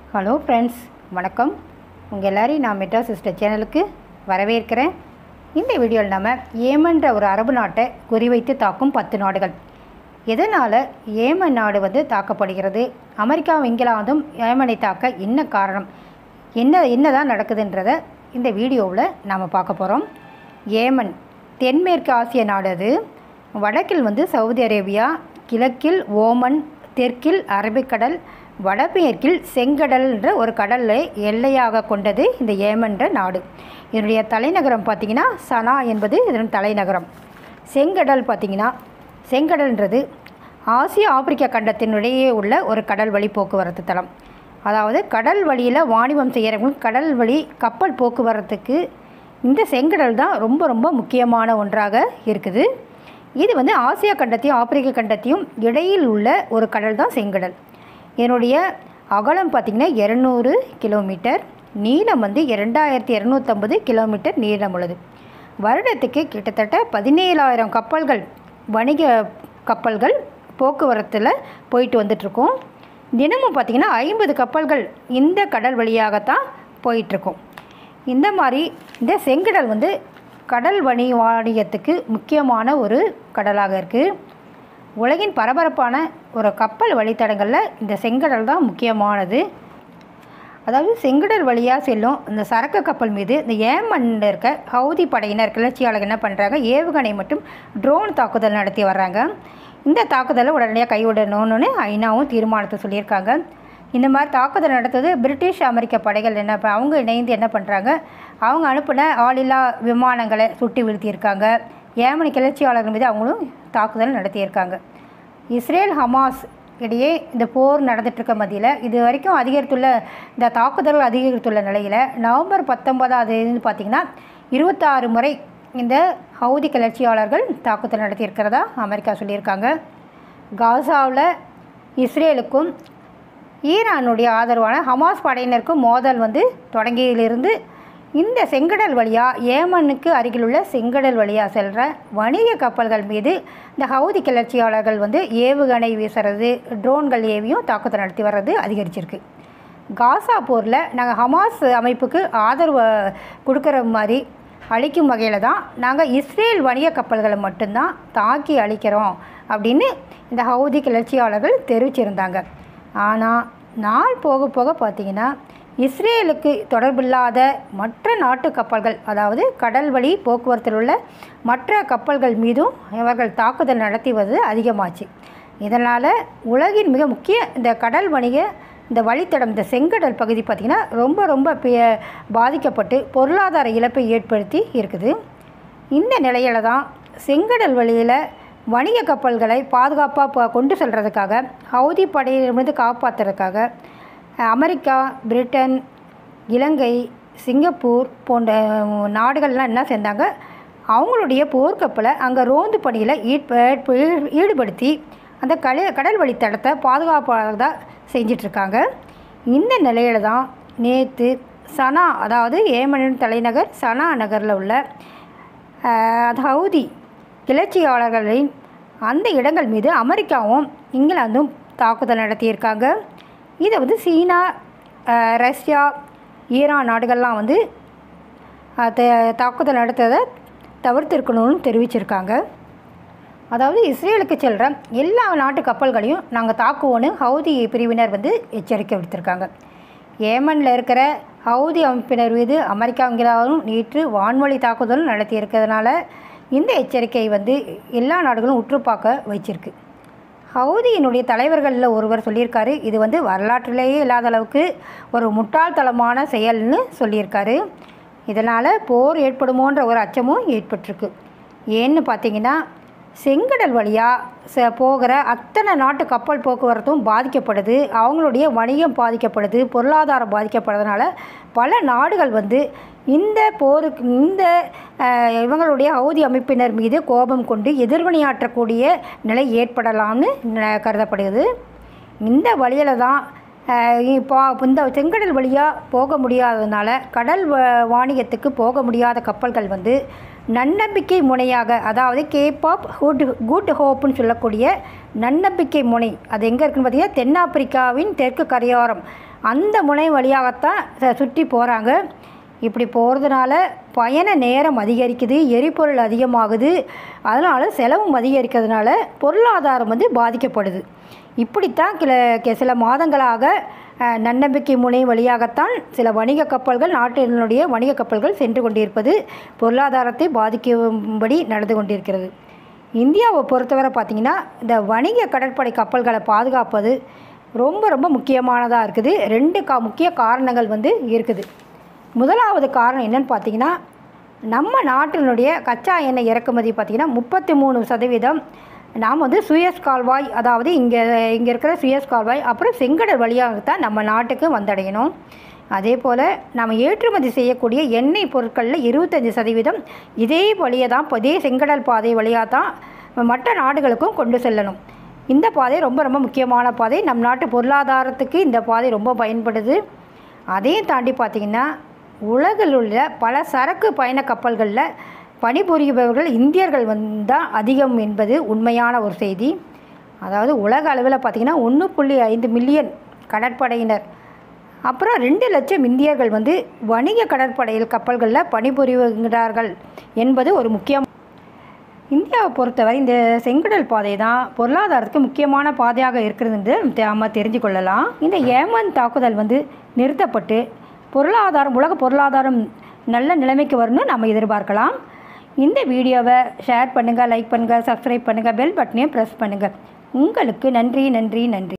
hello friends வணக்கம் உங்கள் எல்லாரையும் நான் மெட்ரா சிஸ்டர் சேனலுக்கு வரவேற்கிறேன் இந்த வீடியோவில் நம்ம ஏமன்ற ஒரு அரபு நாட்டை குறிவைத்து தாக்கும் பத்து நாடுகள் எதனால் ஏமன் நாடு வந்து தாக்கப்படுகிறது அமெரிக்காவும் இங்கிலாந்தும் ஏமனை தாக்க என்ன காரணம் என்ன என்னதான் நடக்குதுன்றத இந்த வீடியோவில் நாம் பார்க்க போகிறோம் ஏமன் தென்மேற்கு ஆசிய நாடு அது வடக்கில் வந்து சவுதி அரேபியா கிழக்கில் ஓமன் தெற்கில் அரபிக்கடல் வடமேற்கில் செங்கடல் என்ற ஒரு கடலை எல்லையாக கொண்டது இந்த ஏமன்ற நாடு இதனுடைய தலைநகரம் பார்த்திங்கன்னா சனா என்பது இதன் தலைநகரம் செங்கடல் பார்த்திங்கன்னா செங்கடல்ன்றது ஆசிய ஆப்பிரிக்கா கண்டத்தினுடையே உள்ள ஒரு கடல் வழி போக்குவரத்து தளம் அதாவது கடல் வழியில் வாணிபம் செய்கிறவங்க கடல் வழி கப்பல் போக்குவரத்துக்கு இந்த செங்கடல் தான் ரொம்ப ரொம்ப முக்கியமான ஒன்றாக இருக்குது இது வந்து ஆசியா கண்டத்தையும் ஆப்பிரிக்க கண்டத்தையும் இடையில் உள்ள ஒரு கடல் தான் செங்கடல் இதனுடைய அகலம் பார்த்திங்கன்னா இரநூறு கிலோமீட்டர் நீளம் வந்து இரண்டாயிரத்தி இரநூத்தம்பது கிலோமீட்டர் நீளம் உள்ளது வருடத்துக்கு கிட்டத்தட்ட பதினேழாயிரம் கப்பல்கள் வணிக கப்பல்கள் போக்குவரத்தில் போயிட்டு வந்துட்ருக்கோம் தினமும் பார்த்திங்கன்னா ஐம்பது கப்பல்கள் இந்த கடல் வழியாகத்தான் போயிட்டுருக்கோம் இந்த மாதிரி இந்த செங்கடல் வந்து கடல் வணி வாணிகத்துக்கு முக்கியமான ஒரு கடலாக இருக்குது உலகின் பரபரப்பான ஒரு கப்பல் வழித்தடங்களில் இந்த செங்கடல் தான் முக்கியமானது அதாவது செங்கடல் வழியாக செல்லும் இந்த சரக்கு கப்பல் மீது இந்த ஏமனில் இருக்க ஹவுதி படையினர் கிளர்ச்சியாளர் என்ன பண்ணுறாங்க ஏவுகணை மற்றும் ட்ரோன் தாக்குதல் நடத்தி வர்றாங்க இந்த தாக்குதலை உடனடியாக கைவிடணும்னு ஐநாவும் தீர்மானத்தை சொல்லியிருக்காங்க இந்த மாதிரி தாக்குதல் நடத்துவது பிரிட்டிஷ் அமெரிக்க படைகள் என்ன ப- அவங்க இணைந்து என்ன பண்ணுறாங்க அவங்க அனுப்பின ஆளில்லா விமானங்களை சுட்டி வீழ்த்தியிருக்காங்க ஏமனி கிளர்ச்சியாளர்கள் மீது அவங்களும் தாக்குதல் நடத்தியிருக்காங்க இஸ்ரேல் ஹமாஸ் இடையே இந்த போர் நடந்துட்டுருக்க மத்தியில் இது வரைக்கும் அதிகரித்துள்ள இந்த தாக்குதல்கள் அதிகரித்துள்ள நிலையில் நவம்பர் பத்தொன்பதாம் தேதி பார்த்திங்கன்னா இருபத்தாறு முறை இந்த ஹவுதி கிளர்ச்சியாளர்கள் தாக்குதல் நடத்தியிருக்கிறதா அமெரிக்கா சொல்லியிருக்காங்க காசாவில் இஸ்ரேலுக்கும் ஈரானுடைய ஆதரவான ஹமாஸ் படையினருக்கும் மோதல் வந்து தொடங்கியதிலிருந்து இந்த செங்கடல் வழியாக ஏமனுக்கு அருகிலுள்ள செங்கடல் வழியாக செல்கிற வணிக கப்பல்கள் மீது இந்த ஹவுதி கிளர்ச்சியாளர்கள் வந்து ஏவுகணை வீசுறது ட்ரோன்கள் ஏவியும் தாக்குதல் நடத்தி வர்றது அதிகரிச்சிருக்கு காசா போரில் நாங்கள் ஹமாஸ் அமைப்புக்கு ஆதரவு கொடுக்குற மாதிரி அழிக்கும் வகையில் தான் நாங்கள் இஸ்ரேல் வணிக கப்பல்களை மட்டும்தான் தாக்கி அழிக்கிறோம் அப்படின்னு இந்த ஹவுதி கிளர்ச்சியாளர்கள் தெரிவிச்சிருந்தாங்க ஆனால் நாள் போக போக பார்த்தீங்கன்னா இஸ்ரேலுக்கு தொடர்பில்லாத மற்ற நாட்டு கப்பல்கள் அதாவது கடல் வழி போக்குவரத்தில் உள்ள மற்ற கப்பல்கள் மீதும் இவர்கள் தாக்குதல் நடத்தி வருவது அதிகமாச்சு இதனால் உலகின் மிக முக்கிய இந்த கடல் வணிக இந்த வழித்தடம் இந்த செங்கடல் பகுதி பார்த்திங்கன்னா ரொம்ப ரொம்ப பி- பாதிக்கப்பட்டு பொருளாதார இழப்பை ஏற்படுத்தி இருக்குது இந்த நிலையில தான் செங்கடல் வழியில் வணிக கப்பல்களை பாதுகாப்பாக கொண்டு செல்றதுக்காக ஹவுதி படையிலிருந்து காப்பாற்றுறதுக்காக அமெரிக்கா பிரிட்டன் இலங்கை சிங்கப்பூர் போன்ற நாடுகள்லாம் என்ன செஞ்சாங்க அவங்களுடைய போர்க்கப்பலை அங்கே ரோந்து பணியில் ஈட்ப ஈடுபடுத்தி அந்த கல கடல் வழித்தடத்தை பாதுகாப்பாக செஞ்சிட்ருக்காங்க இந்த நிலையில தான் நேற்று சனா அதாவது ஏமனின் தலைநகர் சனா நகரில் உள்ள அஹ், அது ஹவுதி கிளர்ச்சியாளர்களின் அந்த இடங்கள் மீது அமெரிக்காவும் இங்கிலாந்தும் தாக்குதல் நடத்தியிருக்காங்க இதை வந்து சீனா அஹ், ரஷ்யா ஈரான் நாடுகள்லாம் வந்து அஹ், த- தாக்குதல் நடத்ததை தவிர்த்திருக்கணும்னு தெரிவிச்சிருக்காங்க அதாவது இஸ்ரேலுக்கு செல்கிற எல்லா நாட்டு கப்பல்களையும் நாங்கள் தாக்குவோன்னு ஹவுதி பிரிவினர் வந்து எச்சரிக்கை விடுத்திருக்காங்க ஏமனில் இருக்கிற ஹவுதி அமைப்பினர் மீது அமெரிக்கா இங்கிலாந்தும் நேற்று வான்வழி தாக்குதல் நடத்தி இருக்கிறதுனால இந்த எச்சரிக்கை வந்து எல்லா நாடுகளும் உற்று பார்க்க வச்சிருக்கு ஹவுதியினுடைய தலைவர்களில் ஒருவர் சொல்லியிருக்காரு இது வந்து வரலாற்றிலேயே இல்லாத அளவுக்கு ஒரு முட்டாள்தனமான செயல்னு சொல்லியிருக்காரு இதனால் போர் ஏற்படுமோன்ற ஒரு அச்சமும் ஏற்பட்டிருக்கு ஏன்னு பார்த்தீங்கன்னா செங்கடல் வழியாக ச போகிற அத்தனை நாட்டு கப்பல் போக்குவரத்தும் பாதிக்கப்படுது அவங்களுடைய வணிகம் பாதிக்கப்படுது பொருளாதாரம் பாதிக்கப்படுறதுனால பல நாடுகள் வந்து இந்த போருக்கு இந்த அஹ், இவங்களுடைய ஹவுதி அமைப்பினர் மீது கோபம் கொண்டு எதிர்வினையாற்றக்கூடிய நிலை ஏற்படலாம்னு ந- கருதப்படுகிறது இந்த வழியில் தான் அஹ், இப்போ இந்த செங்கடல் வழியாக போக முடியாததுனால கடல் வ- வாணிகத்துக்கு போக முடியாத கப்பல்கள் வந்து நன்னம்பிக்கை முனையாக அதாவது கேப் ஆஃப் குட் குட் ஹோப்னு சொல்லக்கூடிய நன்னம்பிக்கை முனை அது எங்கே இருக்குன்னு பார்த்தீங்கன்னா தென்னாப்பிரிக்காவின் தெற்கு கரையோரம் அந்த முனை வழியாகத்தான் ச- சுற்றி போகிறாங்க இப்படி போகிறதுனால பயண நேரம் அதிகரிக்குது எரிபொருள் அதிகமாகுது அதனால் செலவும் அதிகரிக்கிறதுனால பொருளாதாரம் வந்து பாதிக்கப்படுது இப்படித்தான் கில கி- சில மாதங்களாக அஹ், நன்னம்பிக்கை முனை வழியாகத்தான் சில வணிக கப்பல்கள் நாட்டினுடைய வணிக கப்பல்கள் சென்று கொண்டிருப்பது பொருளாதாரத்தை பாதிக்கும்படி நடந்து கொண்டிருக்கிறது இந்தியாவை பொறுத்தவரை பார்த்திங்கன்னா இந்த வணிக கடற்படை கப்பல்களை பாதுகாப்பது ரொம்ப ரொம்ப முக்கியமானதாக இருக்குது ரெண்டு கா முக்கிய காரணங்கள் வந்து இருக்குது முதலாவது காரணம் என்னன்னு பார்த்தீங்கன்னா நம்ம நாட்டினுடைய கச்சா எண்ணெய் இறக்குமதி பார்த்திங்கன்னா முப்பத்தி மூணு சதவீதம் நாம் வந்து சுயஸ் கால்வாய் அதாவது இங்கே இங்கே இருக்கிற சுயஸ் கால்வாய் அப்புறம் செங்கடல் வழியாகத்தான் நம்ம நாட்டுக்கு வந்தடையணும் அதே போல் நம்ம ஏற்றுமதி செய்யக்கூடிய எண்ணெய் பொருட்களில் இருபத்தஞ்சி சதவீதம் இதே வழியை தான் இதே செங்கடல் பாதை வழியாக தான் மற்ற நாடுகளுக்கும் கொண்டு செல்லணும் இந்த பாதை ரொம்ப ரொம்ப முக்கியமான பாதை நம் நாட்டு பொருளாதாரத்துக்கு இந்த பாதை ரொம்ப பயன்படுது அதையும் தாண்டி பார்த்திங்கன்னா உலகில் உள்ள பல சரக்கு பயண கப்பல்களில் பணிபுரிபவர்கள் இந்தியர்கள் வந்து தான் அதிகம் என்பது உண்மையான ஒரு செய்தி அதாவது உலக அளவில் பார்த்திங்கன்னா ஒன்று புள்ளி ஐந்து மில்லியன் கடற்படையினர் அப்புறம் ரெண்டு லட்சம் இந்தியர்கள் வந்து வணிக கடற்படையில் கப்பல்களில் பணிபுரிகிறார்கள் என்பது ஒரு முக்கியம் இந்தியாவை பொறுத்தவரை இந்த செங்கடல் பாதை தான் பொருளாதாரத்துக்கு முக்கியமான பாதையாக இருக்கிறது என்று நாம் தெரிஞ்சு கொள்ளலாம் இந்த ஏமன் தாக்குதல் வந்து நிறுத்தப்பட்டு பொருளாதாரம் உலக பொருளாதாரம் நல்ல நிலைமைக்கு வரும்னு நம்ம எதிர்பார்க்கலாம் இந்த வீடியோவை ஷேர் பண்ணுங்கள் லைக் பண்ணுங்கள் சப்ஸ்கிரைப் பண்ணுங்கள் பெல் பட்டனையும் ப்ரெஸ் பண்ணுங்கள் உங்களுக்கு நன்றி நன்றி நன்றி